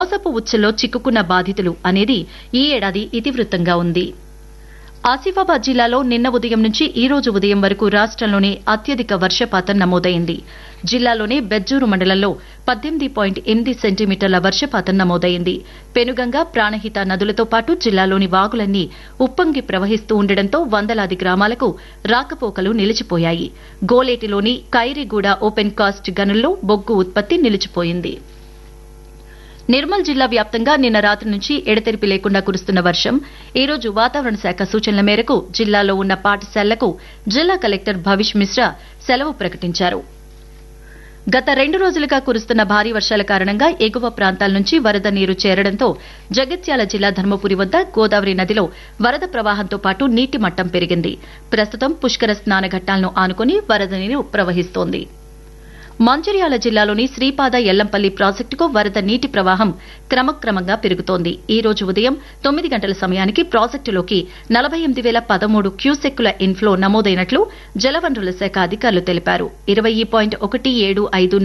మోసపు ఉచ్చుల్లో చిక్కుకున్న బాధితులు అనేది ఈ ఏడాది ఇతివృత్తంగా ఉంది ఆసిఫాబాద్ జిల్లాలో నిన్న ఉదయం నుంచి ఈ రోజు ఉదయం వరకు రాష్ట్రంలోనే అత్యధిక వర్షపాతం నమోదైంది జిల్లాలోనే బెజ్జూరు మండలంలో పద్దెనిమిది పాయింట్ ఎనిమిది సెంటీమీటర్ల వర్షపాతం నమోదైంది పెనుగంగా ప్రాణహిత నదులతో పాటు జిల్లాలోని వాగులన్నీ ఉప్పొంగి ప్రవహిస్తూ ఉండడంతో వందలాది గ్రామాలకు రాకపోకలు నిలిచిపోయాయి గోలేటిలోని కైరిగూడ ఓపెన్ కాస్ట్ గనుల్లో బొగ్గు ఉత్పత్తి నిలిచిపోయింది నిర్మల్ జిల్లా వ్యాప్తంగా నిన్న రాత్రి నుంచి ఎడతెరిపి లేకుండా కురుస్తున్న వర్షం ఈ రోజు వాతావరణ శాఖ సూచనల మేరకు జిల్లాలో ఉన్న పాఠశాలలకు జిల్లా కలెక్టర్ భవిష్ మిశ్రా సెలవు ప్రకటించారు గత రెండు రోజులుగా కురుస్తున్న భారీ వర్షాల కారణంగా ఎగువ ప్రాంతాల నుంచి వరద నీరు చేరడంతో జగిత్యాల జిల్లా ధర్మపురి వద్ద గోదావరి నదిలో వరద ప్రవాహంతో పాటు నీటి మట్టం పెరిగింది ప్రస్తుతం పుష్కర స్నానఘట్టాలను ఆనుకుని వరద నీరు ప్రవహిస్తోంది మంచిర్యాల జిల్లాలోని శ్రీపాద ఎల్లంపల్లి ప్రాజెక్టుకు వరద నీటి ప్రవాహం క్రమక్రమంగా పెరుగుతోంది ఈ రోజు ఉదయం తొమ్మిది గంటల సమయానికి ప్రాజెక్టులోకి నలభై ఎనిమిది వేల పదమూడు క్యూసెక్కుల ఇన్ఫ్లో నమోదైనట్లు జలవనరుల శాఖ అధికారులు తెలిపారు ఇరవై పాయింట్ ఒకటి ఏడు ఐదు